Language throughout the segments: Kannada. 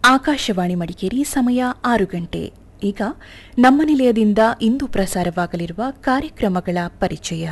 ಆಕಾಶವಾಣಿ ಮಡಿಕೇರಿ ಸಮಯ ಆರು ಗಂಟೆ ಈಗ ನಮ್ಮ ನಿಲಯದಿಂದ ಇಂದು ಪ್ರಸಾರವಾಗಲಿರುವ ಕಾರ್ಯಕ್ರಮಗಳ ಪರಿಚಯ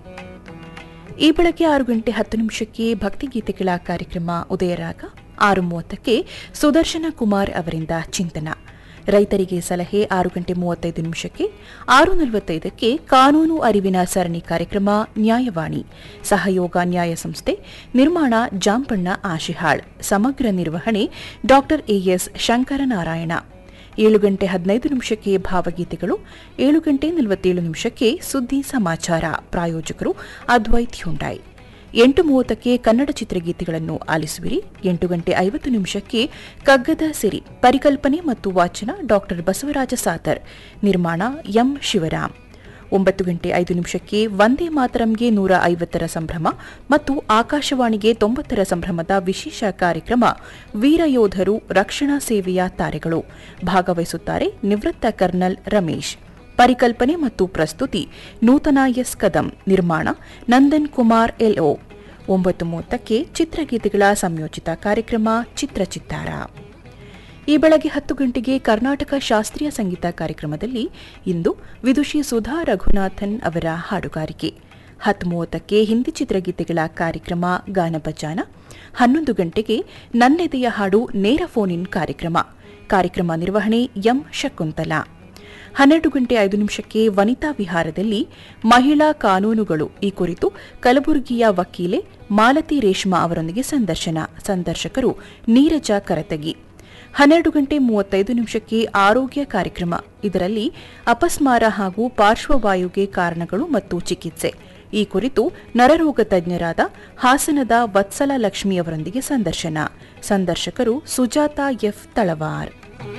ಈ ಬೆಳಗ್ಗೆ ಆರು ಗಂಟೆ ಹತ್ತು ನಿಮಿಷಕ್ಕೆ ಭಕ್ತಿಗೀತೆಗಳ ಕಾರ್ಯಕ್ರಮ ಉದಯರಾಗ ಆರು ಮೂವತ್ತಕ್ಕೆ ಸುದರ್ಶನ ಕುಮಾರ್ ಅವರಿಂದ ಚಿಂತನ ರೈತರಿಗೆ ಸಲಹೆ ಆರು ಗಂಟೆ ಮೂವತ್ತೈದು ನಿಮಿಷಕ್ಕೆ ಆರು ನಲವತ್ತೈದಕ್ಕೆ ಕಾನೂನು ಅರಿವಿನ ಸರಣಿ ಕಾರ್ಯಕ್ರಮ ನ್ಯಾಯವಾಣಿ ಸಹಯೋಗ ನ್ಯಾಯ ಸಂಸ್ಥೆ ನಿರ್ಮಾಣ ಜಾಂಪಣ್ಣ ಆಶಿಹಾಳ್ ಸಮಗ್ರ ನಿರ್ವಹಣೆ ಡಾ ಎಎಸ್ ಶಂಕರನಾರಾಯಣ ಏಳು ಗಂಟೆ ಹದಿನೈದು ನಿಮಿಷಕ್ಕೆ ಭಾವಗೀತೆಗಳು ಏಳು ಗಂಟೆ ನಲವತ್ತೇಳು ನಿಮಿಷಕ್ಕೆ ಸುದ್ದಿ ಸಮಾಚಾರ ಪ್ರಾಯೋಜಕರು ಅದ್ವೈತ್ ಹ್ಯುಂಡಾಯ್ ಎಂಟು ಮೂವತ್ತಕ್ಕೆ ಕನ್ನಡ ಚಿತ್ರಗೀತೆಗಳನ್ನು ಆಲಿಸುವಿರಿ ಎಂಟು ಗಂಟೆ ಐವತ್ತು ನಿಮಿಷಕ್ಕೆ ಕಗ್ಗದ ಸಿರಿ ಪರಿಕಲ್ಪನೆ ಮತ್ತು ವಾಚನ ಡಾ ಬಸವರಾಜ ಸಾತರ್ ನಿರ್ಮಾಣ ಎಂ ಶಿವರಾಮ್ ಒಂಬತ್ತು ಗಂಟೆ ಐದು ನಿಮಿಷಕ್ಕೆ ವಂದೇ ಮಾತರಂಗೆ ನೂರ ಐವತ್ತರ ಸಂಭ್ರಮ ಮತ್ತು ಆಕಾಶವಾಣಿಗೆ ತೊಂಬತ್ತರ ಸಂಭ್ರಮದ ವಿಶೇಷ ಕಾರ್ಯಕ್ರಮ ವೀರಯೋಧರು ರಕ್ಷಣಾ ಸೇವೆಯ ತಾರೆಗಳು ಭಾಗವಹಿಸುತ್ತಾರೆ ನಿವೃತ್ತ ಕರ್ನಲ್ ರಮೇಶ್ ಪರಿಕಲ್ಪನೆ ಮತ್ತು ಪ್ರಸ್ತುತಿ ನೂತನ ಎಸ್ ಕದಂ ನಿರ್ಮಾಣ ನಂದನ್ ಕುಮಾರ್ ಎಲ್ಒ ಒಂಬತ್ತು ಮೂವತ್ತಕ್ಕೆ ಚಿತ್ರಗೀತೆಗಳ ಸಂಯೋಜಿತ ಕಾರ್ಯಕ್ರಮ ಚಿತ್ರಚಿತ್ತಾರ ಈ ಬೆಳಗ್ಗೆ ಹತ್ತು ಗಂಟೆಗೆ ಕರ್ನಾಟಕ ಶಾಸ್ತ್ರೀಯ ಸಂಗೀತ ಕಾರ್ಯಕ್ರಮದಲ್ಲಿ ಇಂದು ವಿದುಷಿ ಸುಧಾ ರಘುನಾಥನ್ ಅವರ ಹಾಡುಗಾರಿಕೆ ಹತ್ತು ಮೂವತ್ತಕ್ಕೆ ಹಿಂದಿ ಚಿತ್ರಗೀತೆಗಳ ಕಾರ್ಯಕ್ರಮ ಗಾನಭಜಾನ ಹನ್ನೊಂದು ಗಂಟೆಗೆ ನನ್ನೆದೆಯ ಹಾಡು ನೇರ ಫೋನ್ ಇನ್ ಕಾರ್ಯಕ್ರಮ ಕಾರ್ಯಕ್ರಮ ನಿರ್ವಹಣೆ ಎಂ ಶಕುಂತಲಾ ಹನ್ನೆರಡು ಗಂಟೆ ಐದು ನಿಮಿಷಕ್ಕೆ ವನಿತಾ ವಿಹಾರದಲ್ಲಿ ಮಹಿಳಾ ಕಾನೂನುಗಳು ಈ ಕುರಿತು ಕಲಬುರಗಿಯ ವಕೀಲೆ ಮಾಲತಿ ರೇಷ್ಮಾ ಅವರೊಂದಿಗೆ ಸಂದರ್ಶನ ಸಂದರ್ಶಕರು ನೀರಜ ಕರತಗಿ ಹನ್ನೆರಡು ಗಂಟೆ ಮೂವತ್ತೈದು ನಿಮಿಷಕ್ಕೆ ಆರೋಗ್ಯ ಕಾರ್ಯಕ್ರಮ ಇದರಲ್ಲಿ ಅಪಸ್ಮಾರ ಹಾಗೂ ಪಾರ್ಶ್ವವಾಯುಗೆ ಕಾರಣಗಳು ಮತ್ತು ಚಿಕಿತ್ಸೆ ಈ ಕುರಿತು ನರರೋಗ ತಜ್ಞರಾದ ಹಾಸನದ ವತ್ಸಲ ಲಕ್ಷ್ಮಿ ಅವರೊಂದಿಗೆ ಸಂದರ್ಶನ ಸಂದರ್ಶಕರು ಸುಜಾತ ಎಫ್ ತಳವಾರ್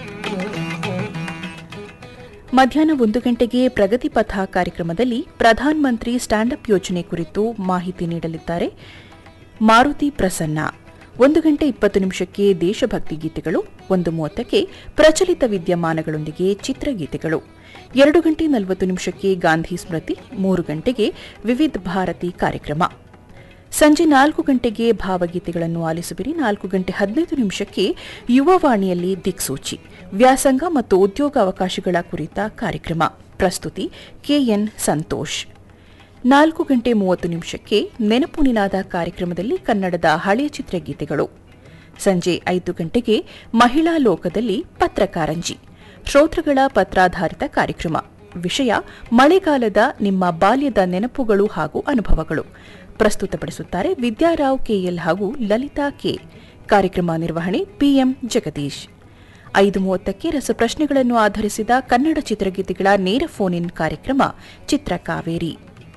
ಮಧ್ಯಾಹ್ನ ಒಂದು ಗಂಟೆಗೆ ಪ್ರಗತಿ ಪಥ ಕಾರ್ಯಕ್ರಮದಲ್ಲಿ ಪ್ರಧಾನ ಮಂತ್ರಿ ಸ್ಟ್ಯಾಂಡ್ ಅಪ್ ಯೋಜನೆ ಕುರಿತು ಮಾಹಿತಿ ನೀಡಲಿದ್ದಾರೆ ಮಾರುತಿ ಪ್ರಸನ್ನ ಒಂದು ಗಂಟೆ ಇಪ್ಪತ್ತು ನಿಮಿಷಕ್ಕೆ ದೇಶಭಕ್ತಿ ಗೀತೆಗಳು ಒಂದು ಮೂವತ್ತಕ್ಕೆ ಪ್ರಚಲಿತ ವಿದ್ಯಮಾನಗಳೊಂದಿಗೆ ಚಿತ್ರಗೀತೆಗಳು ಎರಡು ಗಂಟೆ ನಲವತ್ತು ನಿಮಿಷಕ್ಕೆ ಗಾಂಧಿ ಸ್ಮೃತಿ ಮೂರು ಗಂಟೆಗೆ ವಿವಿಧ ಭಾರತಿ ಕಾರ್ಯಕ್ರಮ ಸಂಜೆ ನಾಲ್ಕು ಗಂಟೆಗೆ ಭಾವಗೀತೆಗಳನ್ನು ಆಲಿಸುವಿರಿ ನಾಲ್ಕು ಗಂಟೆ ಹದಿನೈದು ನಿಮಿಷಕ್ಕೆ ಯುವವಾಣಿಯಲ್ಲಿ ದಿಕ್ಸೂಚಿ ವ್ಯಾಸಂಗ ಮತ್ತು ಉದ್ಯೋಗಾವಕಾಶಗಳ ಕುರಿತ ಕಾರ್ಯಕ್ರಮ ಪ್ರಸ್ತುತಿ ಕೆಎನ್ ಸಂತೋಷ್ ನಾಲ್ಕು ಗಂಟೆ ಮೂವತ್ತು ನಿಮಿಷಕ್ಕೆ ನೆನಪು ನಿನಾದ ಕಾರ್ಯಕ್ರಮದಲ್ಲಿ ಕನ್ನಡದ ಹಳೆಯ ಚಿತ್ರಗೀತೆಗಳು ಸಂಜೆ ಐದು ಗಂಟೆಗೆ ಮಹಿಳಾ ಲೋಕದಲ್ಲಿ ಪತ್ರಕಾರಂಜಿ ಶ್ರೋತೃಗಳ ಪತ್ರಾಧಾರಿತ ಕಾರ್ಯಕ್ರಮ ವಿಷಯ ಮಳೆಗಾಲದ ನಿಮ್ಮ ಬಾಲ್ಯದ ನೆನಪುಗಳು ಹಾಗೂ ಅನುಭವಗಳು ಪ್ರಸ್ತುತಪಡಿಸುತ್ತಾರೆ ವಿದ್ಯಾರಾವ್ ಕೆಎಲ್ ಹಾಗೂ ಲಲಿತಾ ಕೆ ಕಾರ್ಯಕ್ರಮ ನಿರ್ವಹಣೆ ಪಿಎಂ ಜಗದೀಶ್ ಐದು ಮೂವತ್ತಕ್ಕೆ ರಸಪ್ರಶ್ನೆಗಳನ್ನು ಆಧರಿಸಿದ ಕನ್ನಡ ಚಿತ್ರಗೀತೆಗಳ ನೇರ ಫೋನ್ ಇನ್ ಕಾರ್ಯಕ್ರಮ ಚಿತ್ರಕಾವೇರಿ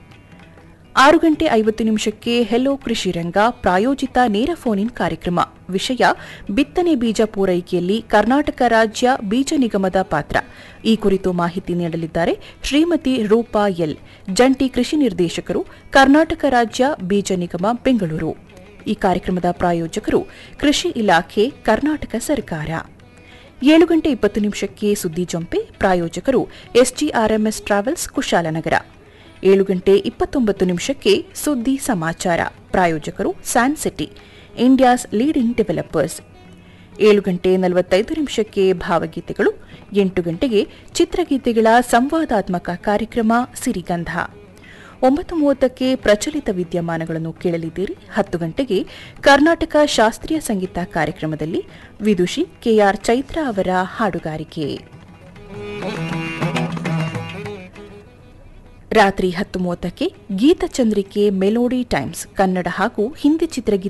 ಆರು ಗಂಟೆ ಐವತ್ತು ನಿಮಿಷಕ್ಕೆ ಹೆಲೋ ಕೃಷಿ ರಂಗ ಪ್ರಾಯೋಜಿತ ನೇರ ಫೋನ್ ಇನ್ ಕಾರ್ಯಕ್ರಮ ವಿಷಯ ಬಿತ್ತನೆ ಬೀಜ ಪೂರೈಕೆಯಲ್ಲಿ ಕರ್ನಾಟಕ ರಾಜ್ಯ ಬೀಜ ನಿಗಮದ ಪಾತ್ರ ಈ ಕುರಿತು ಮಾಹಿತಿ ನೀಡಲಿದ್ದಾರೆ ಶ್ರೀಮತಿ ರೂಪಾ ಎಲ್ ಜಂಟಿ ಕೃಷಿ ನಿರ್ದೇಶಕರು ಕರ್ನಾಟಕ ರಾಜ್ಯ ಬೀಜ ನಿಗಮ ಬೆಂಗಳೂರು ಈ ಕಾರ್ಯಕ್ರಮದ ಪ್ರಾಯೋಜಕರು ಕೃಷಿ ಇಲಾಖೆ ಕರ್ನಾಟಕ ಸರ್ಕಾರ ಏಳು ಗಂಟೆ ಇಪ್ಪತ್ತು ನಿಮಿಷಕ್ಕೆ ಸುದ್ದಿ ಜೊಂಪೆ ಪ್ರಾಯೋಜಕರು ಎಸ್ಜಿಆರ್ಎಂಎಸ್ ಟ್ರಾವೆಲ್ಸ್ ಕುಶಾಲನಗರ ಏಳು ಗಂಟೆ ಇಪ್ಪತ್ತೊಂಬತ್ತು ನಿಮಿಷಕ್ಕೆ ಸುದ್ದಿ ಸಮಾಚಾರ ಪ್ರಾಯೋಜಕರು San City India's leading developers ಏಳು ಗಂಟೆ ನಲವತ್ತೈದು ನಿಮಿಷಕ್ಕೆ ಭಾವಗೀತೆಗಳು ಎಂಟು ಗಂಟೆಗೆ ಚಿತ್ರಗೀತೆಗಳ ಸಂವಾದಾತ್ಮಕ ಕಾರ್ಯಕ್ರಮ ಸಿರಿಗಂಧ ಒಂಬತ್ತು ಮೂವತ್ತಕ್ಕೆ ಪ್ರಚಲಿತ ವಿದ್ಯಮಾನಗಳನ್ನು ಕೇಳಲಿದ್ದೀರಿ ಹತ್ತು ಗಂಟೆಗೆ ಕರ್ನಾಟಕ ಶಾಸ್ತ್ರೀಯ ಸಂಗೀತ ಕಾರ್ಯಕ್ರಮದಲ್ಲಿ ವಿದುಷಿ ಕೆಆರ್ ಚೈತ್ರ ಅವರ ಹಾಡುಗಾರಿಕೆ ರಾತ್ರಿ ಹತ್ತು ಮೂವತ್ತಕ್ಕೆ ಗೀತಚಂದ್ರಿಕೆ ಮೆಲೋಡಿ ಟೈಮ್ಸ್ ಕನ್ನಡ ಹಾಗೂ ಹಿಂದಿ ಚಿತ್ರಗೀತೆ